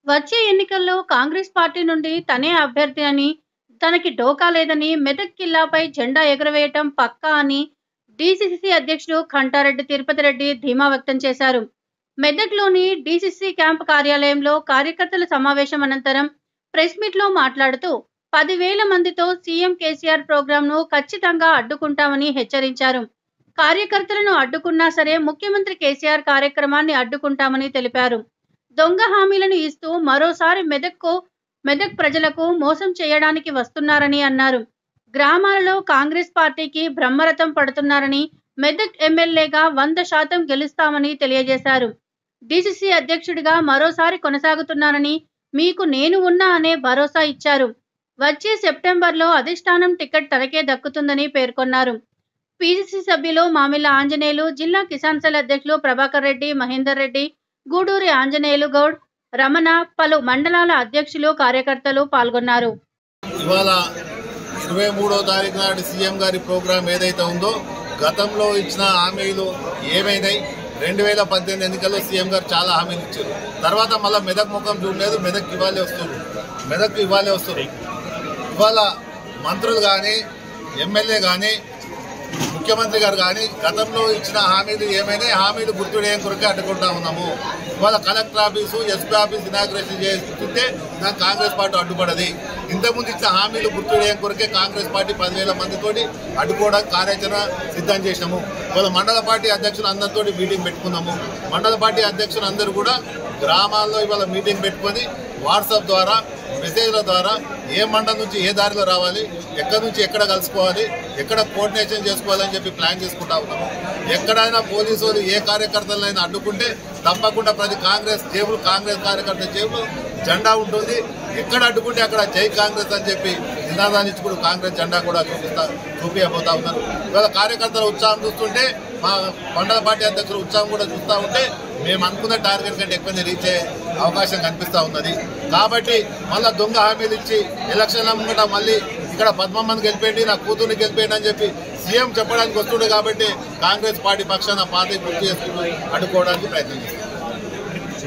వచ్చే ఎన్నికల్లో కాంగ్రెస్ పార్టీ నుండి తనే అభ్యర్థి అని తనకి డోకా లేదని మెదక్ కిల్లాపై జెండా ఎగురవేయటం పక్కా అని డీసీసీ అధ్యక్షుడు ఖంటారెడ్డి తిరుపతి రెడ్డి ధీమా వ్యక్తం చేశారు మెదక్లోని డీసీసీ క్యాంప్ కార్యాలయంలో కార్యకర్తల సమావేశం అనంతరం ప్రెస్ మీట్లో మాట్లాడుతూ పదివేల మందితో సీఎం కేసీఆర్ ప్రోగ్రాంను ఖచ్చితంగా అడ్డుకుంటామని హెచ్చరించారు కార్యకర్తలను అడ్డుకున్నా సరే ముఖ్యమంత్రి కేసీఆర్ కార్యక్రమాన్ని అడ్డుకుంటామని తెలిపారు దొంగ హామీలను ఇస్తూ మరోసారి మెదక్కు మెదక్ ప్రజలకు మోసం చేయడానికి వస్తున్నారని అన్నారు గ్రామాలలో కాంగ్రెస్ పార్టీకి బ్రహ్మరథం పడుతున్నారని మెదక్ ఎమ్మెల్యేగా వంద శాతం గెలుస్తామని తెలియజేశారు డీసీసీ అధ్యక్షుడిగా మరోసారి కొనసాగుతున్నానని మీకు నేను ఉన్నా అనే భరోసా ఇచ్చారు వచ్చే సెప్టెంబర్లో అధిష్టానం టికెట్ తనకే దక్కుతుందని పేర్కొన్నారు పీసీసీ సభ్యులు మామిళ్ళ ఆంజనేయులు జిల్లా కిసాన్ సెల్ అధ్యక్షులు ప్రభాకర్ రెడ్డి మహేందర్ రెడ్డి గూడూరి ఆంజనేయులు గౌడ్ రమణ పలు మండలాల అధ్యక్షులు కార్యకర్తలు పాల్గొన్నారు ఇవాళ ఇరవై మూడో తారీఖు నాటి సీఎం గారి ప్రోగ్రాం ఏదైతే ఉందో గతంలో ఇచ్చిన హామీలు ఏమైనాయి రెండు వేల పద్దెనిమిది ఎన్నికల్లో సీఎం గారు చాలా హామీలు ఇచ్చారు తర్వాత మళ్ళీ మెదక్ ముఖం చూడలేదు మెదక్ ఇవ్వాలే వస్తారు మెదక్ ఇవ్వాలే వస్తారు ఇవాళ మంత్రులు కానీ ఎమ్మెల్యే కానీ ముఖ్యమంత్రి గారు కానీ గతంలో ఇచ్చిన హామీలు ఏమైనా హామీలు గుర్తుడేయం కొరకే అడ్డుకుంటా ఉన్నాము ఇవాళ collector office SP office inauguration చేస్తుంటే నాకు కాంగ్రెస్ పార్టీ అడ్డుపడది ఇంతకుముందు ఇచ్చిన హామీలు గుర్తుడేయం కొరకే కాంగ్రెస్ పార్టీ పదివేల మందితోటి అడ్డుకోవడానికి కార్యాచరణ సిద్ధం చేసినాము ఇవాళ మండల పార్టీ అధ్యక్షులు అందరితో మీటింగ్ పెట్టుకున్నాము మండల పార్టీ అధ్యక్షులు అందరూ కూడా గ్రామాల్లో ఇవాళ మీటింగ్ పెట్టుకొని వాట్సాప్ ద్వారా మెసేజ్ల ద్వారా ఏ మండలం నుంచి ఏ దారిలో రావాలి ఎక్కడి నుంచి ఎక్కడ కలుసుకోవాలి ఎక్కడ కోఆర్డినేషన్ చేసుకోవాలని చెప్పి ప్లాన్ చేసుకుంటా ఉన్నాము ఎక్కడైనా పోలీసు వాళ్ళు ఏ కార్యకర్తలైనా అడ్డుకుంటే తప్పకుండా ప్రతి కాంగ్రెస్ జేబులు కాంగ్రెస్ కార్యకర్త జేబులు జెండా ఉంటుంది ఎక్కడ అడ్డుకుంటే అక్కడ జై కాంగ్రెస్ అని చెప్పి నినాదాలు ఇచ్చి కూడా కాంగ్రెస్ జెండా కూడా చూపిస్తా చూపించబోతా ఉన్నారు ఇవాళ కార్యకర్తల ఉత్సాహం చూస్తుంటే మా మండల పార్టీ అధ్యక్షుల ఉత్సాహం కూడా చూస్తూ ఉంటే మేము అనుకున్న టార్గెట్ కంటే ఎక్కువ రీచ్ అయ్యే అవకాశం కనిపిస్తూ ఉన్నది కాబట్టి మళ్ళీ దొంగ హామీలు ఇచ్చి ఎలక్షన్ ముంగట మళ్ళీ ఇక్కడ పద్మమ్మని గెలిపేయండి నా కూతుర్ని గెలిపేయండి అని చెప్పి సీఎం చెప్పడానికి వస్తుండే కాబట్టి కాంగ్రెస్ పార్టీ పక్షాన పార్టీ గుర్తు చేసుకుంటూ అడ్డుకోవడానికి ప్రయత్నం చేస్తారు